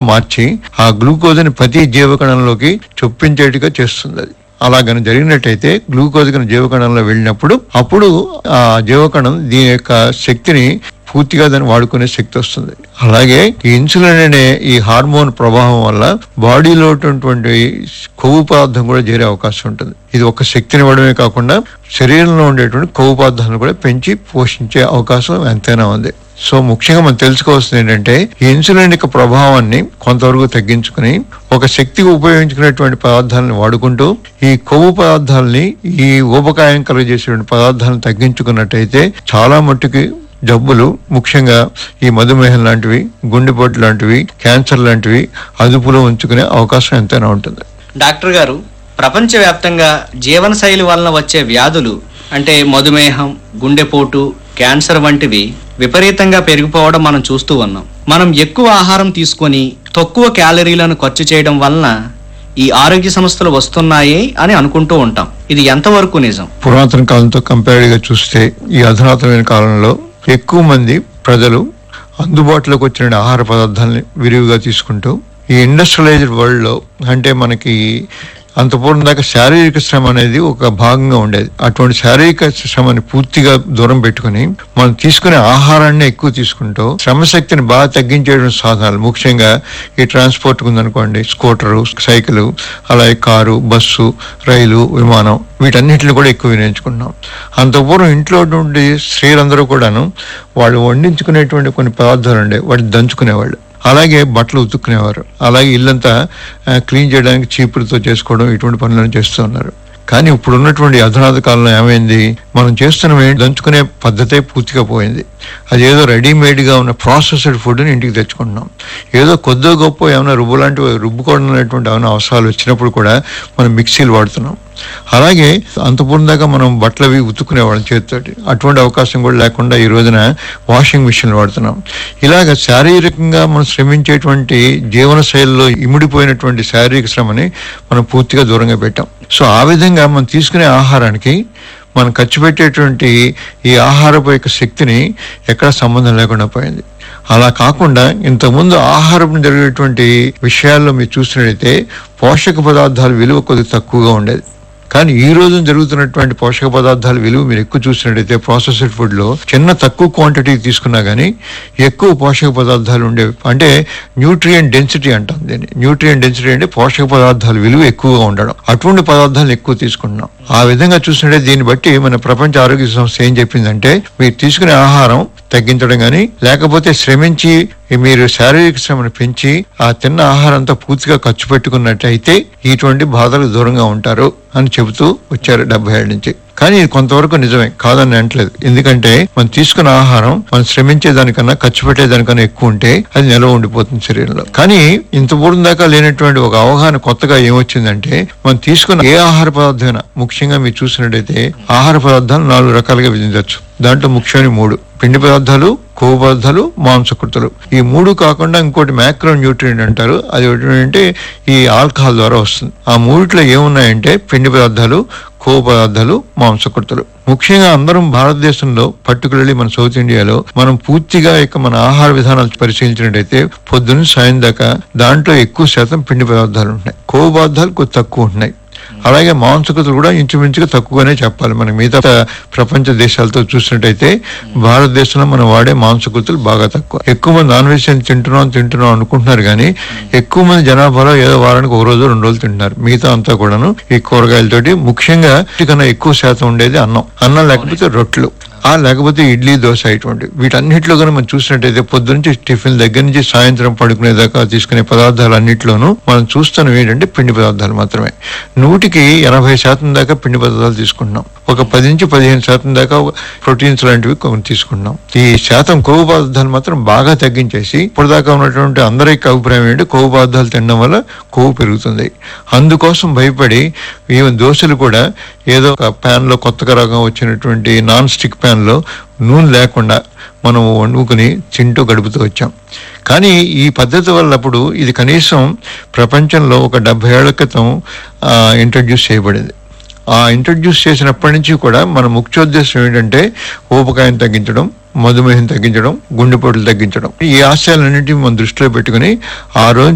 మార్చి ఆ గ్లూకోజ్ని ప్రతి జీవకణంలోకి చొప్పించేట్టుగా చేస్తుంది అది అలా గన జరిగినట్టయితే గ్లూకోజ్ గన జీవకణంలో వెళ్ళినప్పుడు అప్పుడు ఆ జీవకణం దీని యొక్క శక్తిని పూర్తిగా దాన్ని వాడుకునే శక్తి వస్తుంది అలాగే ఈ ఇన్సులిన్ అనే ఈ హార్మోన్ ప్రభావం వల్ల బాడీలో ఉన్నటువంటి కొవ్వు పదార్థం కూడా చేరే అవకాశం ఉంటుంది ఇది ఒక శక్తిని ఇవ్వడమే కాకుండా శరీరంలో ఉండేటువంటి కొవ్వు పదార్థాలను కూడా పెంచి పోషించే అవకాశం ఎంతైనా ఉంది సో ముఖ్యంగా మనం తెలుసుకోవాల్సింది ఏంటంటే ఈ ఇన్సులిన్ యొక్క ప్రభావాన్ని కొంతవరకు తగ్గించుకుని ఒక శక్తికి ఉపయోగించుకునేటువంటి పదార్థాలను వాడుకుంటూ ఈ కొవ్వు పదార్థాలని ఈ ఊబకాయం కలుగజేసేటువంటి పదార్థాలను తగ్గించుకున్నట్టయితే చాలా మట్టుకి జబ్బులు ముఖ్యంగా ఈ మధుమేహం లాంటివి గుండెపోటు లాంటివి క్యాన్సర్ లాంటివి అదుపులో ఉంచుకునే అవకాశం ఎంతైనా ఉంటుంది డాక్టర్ గారు ప్రపంచవ్యాప్తంగా జీవనశైలి వలన వచ్చే వ్యాధులు అంటే మధుమేహం గుండెపోటు క్యాన్సర్ వంటివి విపరీతంగా పెరిగిపోవడం మనం చూస్తూ ఉన్నాం మనం ఎక్కువ ఆహారం తీసుకొని తక్కువ క్యాలరీలను ఖర్చు చేయడం వలన ఈ ఆరోగ్య సమస్యలు వస్తున్నాయి అని అనుకుంటూ ఉంటాం ఇది ఎంతవరకు నిజం పురాతన కాలంతో కంపేర్డ్ గా చూస్తే ఈ అధునాతనమైన కాలంలో ఎక్కువ మంది ప్రజలు అందుబాటులోకి వచ్చిన ఆహార పదార్థాలని విరివిగా తీసుకుంటూ ఈ ఇండస్ట్రియలైజ్డ్ వరల్డ్ లో అంటే మనకి అంత పూర్వం దాకా శారీరక శ్రమ అనేది ఒక భాగంగా ఉండేది అటువంటి శారీరక శ్రమని పూర్తిగా దూరం పెట్టుకుని మనం తీసుకునే ఆహారాన్ని ఎక్కువ తీసుకుంటూ శ్రమ శక్తిని బాగా తగ్గించేటువంటి సాధనాలు ముఖ్యంగా ఈ ట్రాన్స్పోర్ట్ ఉందనుకోండి స్కూటరు సైకిల్ అలాగే కారు బస్సు రైలు విమానం వీటన్నిటిని కూడా ఎక్కువ వినియోగించుకుంటున్నాం అంత పూర్వం ఇంట్లో నుండి స్త్రీలందరూ కూడాను వాళ్ళు వండించుకునేటువంటి కొన్ని పదార్థాలు ఉండే వాటిని దంచుకునేవాళ్ళు అలాగే బట్టలు ఉతుక్కునేవారు అలాగే ఇల్లంతా ఆ, క్లీన్ చేయడానికి చీపులతో చేసుకోవడం ఇటువంటి పనులను చేస్తూ ఉన్నారు కానీ ఇప్పుడు ఉన్నటువంటి అధునాత కాలంలో ఏమైంది మనం చేస్తున్న దంచుకునే పద్ధతే పూర్తిగా పోయింది అది ఏదో రెడీమేడ్ గా ఉన్న ప్రాసెస్డ్ ఫుడ్ని ఇంటికి తెచ్చుకుంటున్నాం ఏదో కొద్దో గొప్ప ఏమైనా రుబ్బు లాంటివి రుబ్బుకోవడం అనేటువంటి ఏమైనా అవసరాలు వచ్చినప్పుడు కూడా మనం మిక్సీలు వాడుతున్నాం అలాగే అంతపూర్వం దాకా మనం బట్టలు అవి ఉతుక్కునేవాళ్ళం చేతితోటి అటువంటి అవకాశం కూడా లేకుండా ఈ రోజున వాషింగ్ మిషన్లు వాడుతున్నాం ఇలాగ శారీరకంగా మనం శ్రమించేటువంటి జీవన శైలిలో ఇమిడిపోయినటువంటి శారీరక శ్రమని మనం పూర్తిగా దూరంగా పెట్టాం సో ఆ విధంగా మనం తీసుకునే ఆహారానికి మనం ఖర్చు పెట్టేటువంటి ఈ ఆహారపు యొక్క శక్తిని ఎక్కడ సంబంధం లేకుండా పోయింది అలా కాకుండా ఇంతకుముందు ఆహారం జరిగేటువంటి విషయాల్లో మీరు చూసినట్లయితే పోషక పదార్థాల విలువ కొద్దిగా తక్కువగా ఉండేది కానీ ఈ రోజు జరుగుతున్నటువంటి పోషక పదార్థాల విలువ మీరు ఎక్కువ చూసినట్టయితే ప్రాసెస్డ్ ఫుడ్ లో చిన్న తక్కువ క్వాంటిటీ తీసుకున్నా గానీ ఎక్కువ పోషక పదార్థాలు ఉండేవి అంటే న్యూట్రియం డెన్సిటీ అంటాం దీన్ని న్యూట్రియం డెన్సిటీ అంటే పోషక పదార్థాల విలువ ఎక్కువగా ఉండడం అటువంటి పదార్థాలను ఎక్కువ తీసుకుంటున్నాం ఆ విధంగా చూసినట్టే దీన్ని బట్టి మన ప్రపంచ ఆరోగ్య సంస్థ ఏం చెప్పిందంటే మీరు తీసుకునే ఆహారం తగ్గించడం గాని లేకపోతే శ్రమించి మీరు శారీరక శ్రమను పెంచి ఆ తిన్న ఆహారంతో పూర్తిగా ఖర్చు పెట్టుకున్నట్టయితే ఇటువంటి బాధలకు దూరంగా ఉంటారు అని చెబుతూ వచ్చారు డెబ్బై ఏళ్ళ నుంచి కానీ ఇది కొంతవరకు నిజమే కాదని అంటలేదు ఎందుకంటే మనం తీసుకున్న ఆహారం మనం శ్రమించే దానికన్నా ఖర్చు పెట్టే దానికన్నా ఎక్కువ ఉంటే అది నిల్వ ఉండిపోతుంది శరీరంలో కానీ ఇంత పూర్వం దాకా లేనటువంటి ఒక అవగాహన కొత్తగా ఏమొచ్చిందంటే మనం తీసుకున్న ఏ ఆహార పదార్థమైనా ముఖ్యంగా మీరు చూసినట్టయితే ఆహార పదార్థాలు నాలుగు రకాలుగా విధించవచ్చు దాంట్లో ముఖ్యమైన మూడు పిండి పదార్థాలు కొవ్వు పదార్థాలు మాంసకృతులు ఈ మూడు కాకుండా ఇంకోటి మ్యాక్రో న్యూట్రియంట్ అంటారు అది ఏంటంటే ఈ ఆల్కహాల్ ద్వారా వస్తుంది ఆ మూడిట్లో ఏమున్నాయంటే పిండి పదార్థాలు కొవ్వు పదార్థాలు మాంసకృతులు ముఖ్యంగా అందరం భారతదేశంలో పర్టికులర్లీ మన సౌత్ ఇండియాలో మనం పూర్తిగా ఇక మన ఆహార విధానాలు పరిశీలించినట్టయితే పొద్దున్న సాయం దాకా దాంట్లో ఎక్కువ శాతం పిండి పదార్థాలు ఉంటాయి కొవ్వు పదార్థాలు కొద్ది తక్కువ ఉంటున్నాయి అలాగే మాంసకృతులు కూడా ఇంచుమించుగా తక్కువగానే చెప్పాలి మనం మిగతా ప్రపంచ దేశాలతో చూసినట్టయితే భారతదేశంలో మనం వాడే మాంసకృతులు బాగా తక్కువ ఎక్కువ మంది నాన్ వెజ్ తింటున్నాం తింటున్నాం అనుకుంటున్నారు కానీ ఎక్కువ మంది జనాభాలో ఏదో వారానికి ఒక రోజు రెండు రోజులు తింటున్నారు మిగతా అంతా కూడాను ఈ కూరగాయలతోటి ముఖ్యంగా కన్నా ఎక్కువ శాతం ఉండేది అన్నం అన్నం లేకపోతే రొట్టెలు ఆ లేకపోతే ఇడ్లీ దోశ ఇటువంటి వీటన్నిటిలో కూడా మనం చూసినట్టయితే పొద్దునుంచి టిఫిన్ దగ్గర నుంచి సాయంత్రం పడుకునేదాకా తీసుకునే పదార్థాలు అన్నింటిలోనూ మనం చూస్తున్నాం ఏంటంటే పిండి పదార్థాలు మాత్రమే నూటికి ఎనభై శాతం దాకా పిండి పదార్థాలు తీసుకుంటున్నాం ఒక పది నుంచి పదిహేను శాతం దాకా ప్రోటీన్స్ లాంటివి కొన్ని తీసుకుంటున్నాం ఈ శాతం కొవ్వు పదార్థాలు మాత్రం బాగా తగ్గించేసి ఇప్పుడు దాకా ఉన్నటువంటి అందరి యొక్క అభిప్రాయం ఏంటి కొవ్వు పదార్థాలు తినడం వల్ల కొవ్వు పెరుగుతుంది అందుకోసం భయపడి ఈవెన్ దోశలు కూడా ఏదో ఒక pan లో కొత్తగా రకం వచ్చినటువంటి నాన్ స్టిక్ ప్యాన్ లో నూనె లేకుండా మనం వండుకుని తింటూ గడుపుతూ వచ్చాం కానీ ఈ పద్ధతి వల్ల అప్పుడు ఇది కనీసం ప్రపంచంలో ఒక డెబ్బై ఏళ్ల క్రితం ఇంట్రడ్యూస్ చేయబడింది ఆ ఇంట్రడ్యూస్ చేసినప్పటి నుంచి కూడా మన ముఖ్యోద్దేశం ఏంటంటే ఊపకాయం తగ్గించడం మధుమేహం తగ్గించడం గుండెపోటులు తగ్గించడం ఈ ఆశయాలన్నింటినీ మనం దృష్టిలో పెట్టుకుని ఆ రోజు